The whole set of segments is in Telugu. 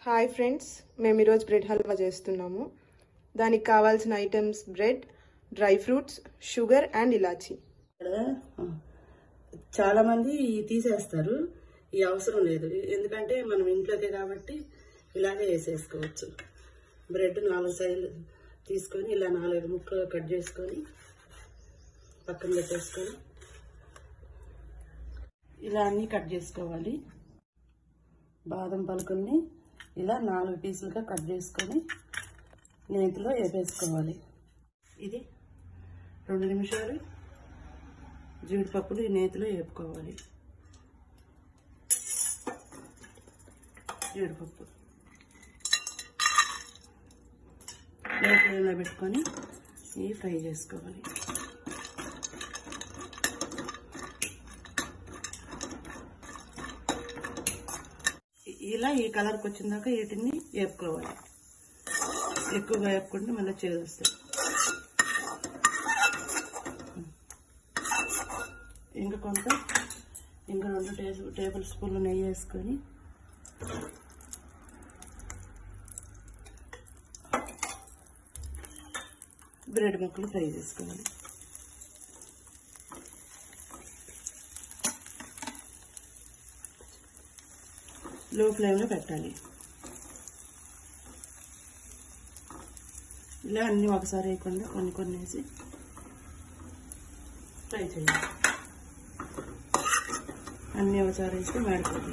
హాయ్ ఫ్రెండ్స్ మేము ఈరోజు బ్రెడ్ హల్వా చేస్తున్నాము దానికి కావాల్సిన items bread dry fruits sugar and ఇలాచీ ఇక్కడ ఆ, చాలా మంది తీసేస్తారు ఈ అవసరం లేదు ఎందుకంటే మనం ఇంట్లోకే కాబట్టి ఇలాగే వేసేసుకోవచ్చు బ్రెడ్ నాలుగు సైడ్లు తీసుకొని ఇలా నాలుగు ముక్కలు కట్ చేసుకొని పక్కన పెట్టేసుకొని ఇలా అన్నీ కట్ చేసుకోవాలి బాదం పలుకుల్ని ఇలా నాలుగు పీసులుగా కట్ చేసుకొని నేతిలో వేపేసుకోవాలి ఇది రెండు నిమిషాలు జీడిపప్పులు ఈ నేతిలో వేపుకోవాలి జీడిపప్పు లో ఫ్లేమ్లో పెట్టుకొని ఇవి ఫ్రై చేసుకోవాలి ఇ- ఇలా ఈ కలర్కి వచ్చిందాక వీటిని వేపుకోవాలి ఎక్కువగా వేపుకుంటే మళ్ళీ చేదు వస్తాయి ఇంకా కొంత ఇంకా రెండు టేబుల్ టేబుల్ స్పూన్లు నెయ్యి వేసుకొని బ్రెడ్ ముక్కలు ఫ్రై చేసుకోవాలి లో ఫ్లేమ్లో పెట్టాలి ఇలా అన్నీ ఒకసారి వేయకుండా కొన్ని కొన్ని వేసి ఫ్రై చేయాలి అన్నీ ఒకసారి వేస్తే మాడిపోతుంది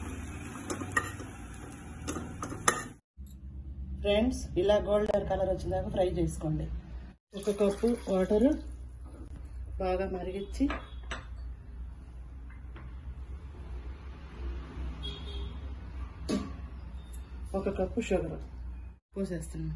ఫ్రెండ్స్ ఇలా గోల్డెన్ కలర్ వచ్చిందాక ఫ్రై చేసుకోండి ఒక కప్పు వాటరు బాగా మరిగించి ఒక కప్పు షుగర్ పోసేస్తున్నాం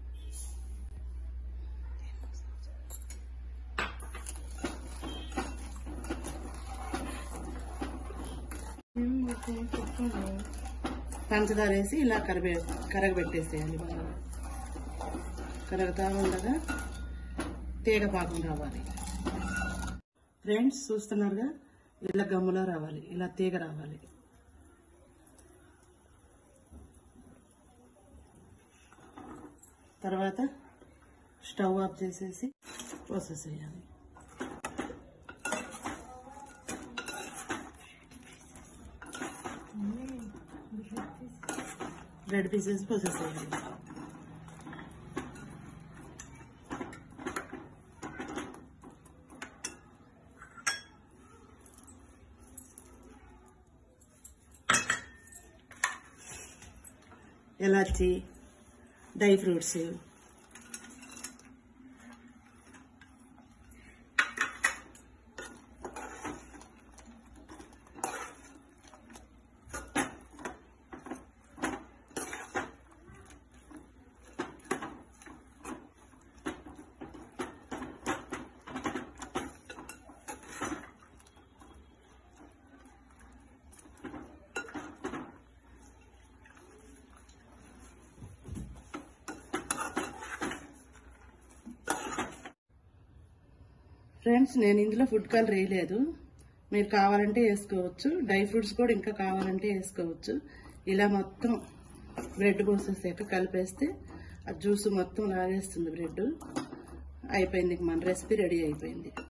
పంచదార వేసి ఇలా కరబె కరగబెట్టేసేయాలి బాగా కరుగుతా ఉండగా తీగ పాకం రావాలి ఫ్రెండ్స్ చూస్తున్నారుగా ఇలా గమ్ములా రావాలి ఇలా తీగ రావాలి తర్వాత స్టవ్ ఆఫ్ చేసేసి పోసేసేయాలి బ్రెడ్ పీసెస్ పోసేసేయాలి ఎలాచి డ్రై ఫ్రూట్స్ ఫ్రెండ్స్ నేను ఇందులో ఫుడ్ కలర్ వేయలేదు మీరు కావాలంటే వేసుకోవచ్చు డ్రై ఫ్రూట్స్ కూడా ఇంకా కావాలంటే వేసుకోవచ్చు ఇలా మొత్తం బ్రెడ్ పోసేసాక కలిపేస్తే ఆ జ్యూస్ మొత్తం లాగేస్తుంది బ్రెడ్ అయిపోయింది మన రెసిపీ రెడీ అయిపోయింది